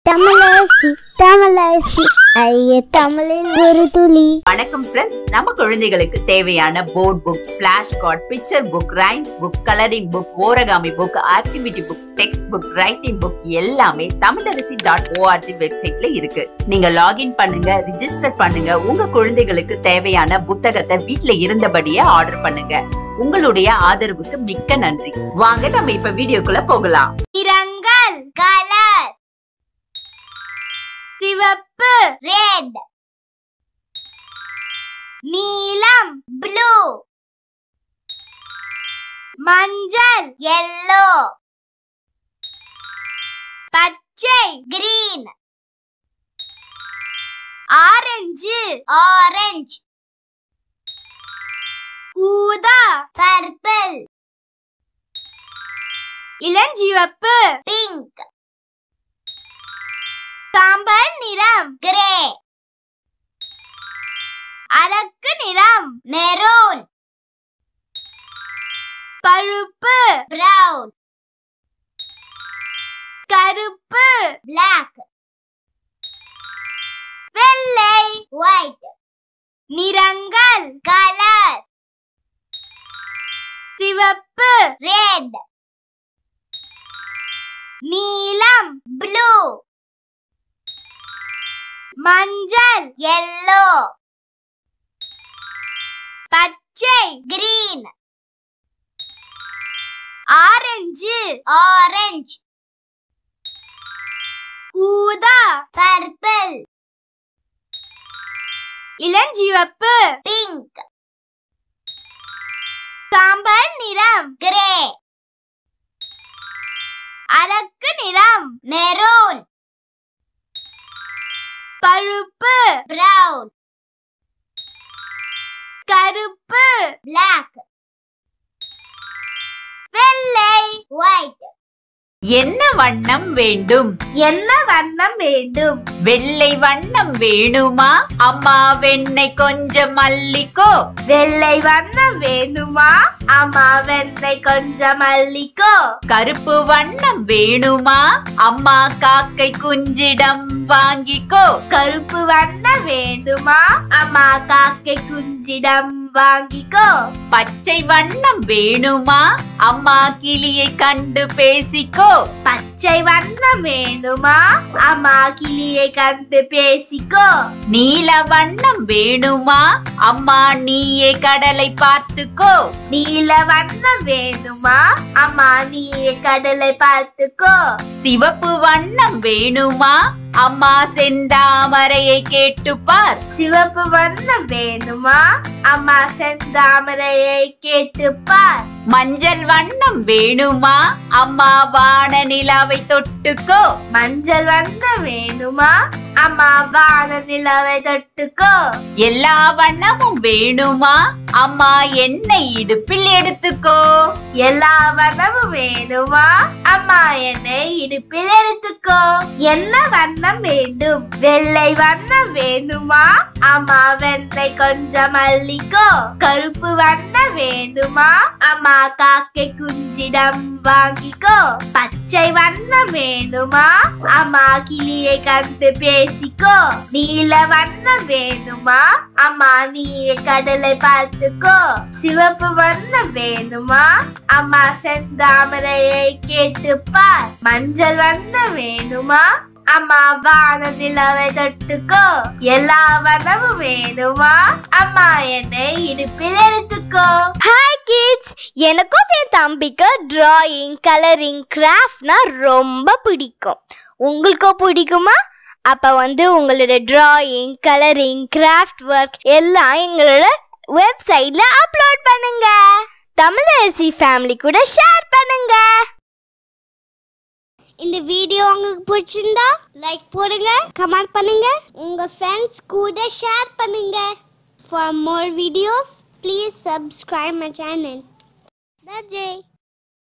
தமிழரசி தமிழரசி ஐய தமிழில் ஒரு துளி வணக்கம் ஃப்ரெண்ட்ஸ் நம்ம குழந்தைகளுக்கு தேவையான board books flash card picture book rhymes book colouring book origami book activity book text book writing book எல்லாமே தமிழரசி டாட் ஓஆர்ஜி வெப்சைட்ல இருக்கு நீங்க லாகின் பண்ணுங்க ரிஜிஸ்டர் பண்ணுங்க உங்க குழந்தைகளுக்கு தேவையான புத்தகத்தை வீட்ல இருந்தபடியே ஆர்டர் பண்ணுங்க உங்களுடைய ஆதரவுக்கு மிக்க நன்றி வாங்க நம்ம இப்ப வீடியோக்குள்ள போகலாம் நிறங்கள் கலர் சிவப்பு ரெட் நீலம் ப்ளூ மஞ்சள் எல்லோ பச்சை கிரீன் ஆரஞ்சு ஆரஞ்சு ஊதா பர்பிள் இளஞ்சிவப்பு பிங்க் சாம்பல் நிறம் கிரே அரக்கு நிறம் மெரூன் பழுப்பு பிரவுன் கருப்பு பிளாக் வெள்ளை ஒயிட் நிறங்கள் கலர் சிவப்பு ரெட் நீலம் ப்ளூ மஞ்சள் எல்லோ பச்சை கிரீன் ஆரஞ்சு ஆரஞ்சு ஊதா பர்பிள் இளஞ்சிவப்பு பிங்க் சாம்பல் நிறம் கிரே அரக்கு நிறம் மெரூன் பழுப்பு பிரவுன் கருப்பு பிளாக் வெள்ளை ஒயிட் என்ன வண்ணம் வேண்டும் என்ன வண்ணம் வேண்டும் வெள்ளை வண்ணம் வேணுமா அம்மா வெண்ணெய் கொஞ்சம் மல்லிக்கோ வெள்ளை வண்ணம் வேணுமா அம்மா வெண்ணெய் கொஞ்சம் மல்லிக்கோ கருப்பு வண்ணம் வேணுமா அம்மா காக்கை குஞ்சிடம் வாங்கிக்கோ கருப்பு வண்ணம் வேண்டுமா அம்மா காக்கை குஞ்சிடம் வாங்கிக்கோ பச்சை வண்ணம் வேணுமா அம்மா கிளியை கண்டு பேசிக்கோ பச்சை வண்ணம் வேணுமா அம்மா கிளியை கண்டு பேசிக்கோ நீல வண்ணம் வேணுமா அம்மா நீயே கடலை பார்த்துக்கோ நீல வண்ணம் வேணுமா அம்மா நீயே கடலை பார்த்துக்கோ சிவப்பு வண்ணம் வேணுமா அம்மா செந்தாமரையை கேட்டுப்பார் சிவப்பு வண்ணம் வேணுமா அம்மா செந்தாமரையை கேட்டுப்பார் மஞ்சள் வண்ணம் வேணுமா அம்மா வான நிலாவை தொட்டுக்கோ மஞ்சள் வண்ணம் வேணுமா அம்மா வான நிலவை தொட்டுக்கோ எல்லா வண்ணமும் வேணுமா அம்மா என்னை இடுப்பில் எடுத்துக்கோ எல்லா வண்ணமும் வேணுமா அம்மா என்னை இடுப்பில் எடுத்துக்கோ என்ன வண்ணம் வேண்டும் வெள்ளை வண்ணம் வேணுமா அம்மா வெண்ணெய் கொஞ்சம் அள்ளிக்கோ கருப்பு வண்ணம் வேணுமா அம்மா காக்கை குஞ்சிடம் வாங்கிக்கோ பச்சை வண்ணம் வேணுமா அம்மா கிளியை கண்டு பேசிக்கோ நீல வண்ணம் வேணுமா அம்மா நீயே கடலை பார்த்துக்கோ சிவப்பு வண்ணம் வேணுமா அம்மா செந்தாமரையை கேட்டுப்பார் மஞ்சள் வண்ணம் வேணுமா அம்மா வான நிலவை தொட்டுக்கோ எல்லா வண்ணமும் வேணுமா அம்மா என்னை இடுப்பில் எடுத்துக்கோ ஹாய் கிட்ஸ் எனக்கும் என் தம்பிக்கு டிராயிங் கலரிங் கிராஃப்ட்னா ரொம்ப பிடிக்கும் உங்களுக்கும் பிடிக்குமா அப்போ வந்து உங்களோட டிராயிங் கலரிங் கிராஃப்ட் ஒர்க் எல்லாம் எங்களோட வெப்சைட்ல அப்லோட் பண்ணுங்க தமிழரசி ஃபேமிலி கூட ஷேர் பண்ணுங்க இந்த வீடியோ உங்களுக்கு பிடிச்சிருந்தா லைக் போடுங்க கமெண்ட் பண்ணுங்க உங்க ஃப்ரெண்ட்ஸ் கூட ஷேர் பண்ணுங்க for more videos please subscribe my channel நன்றி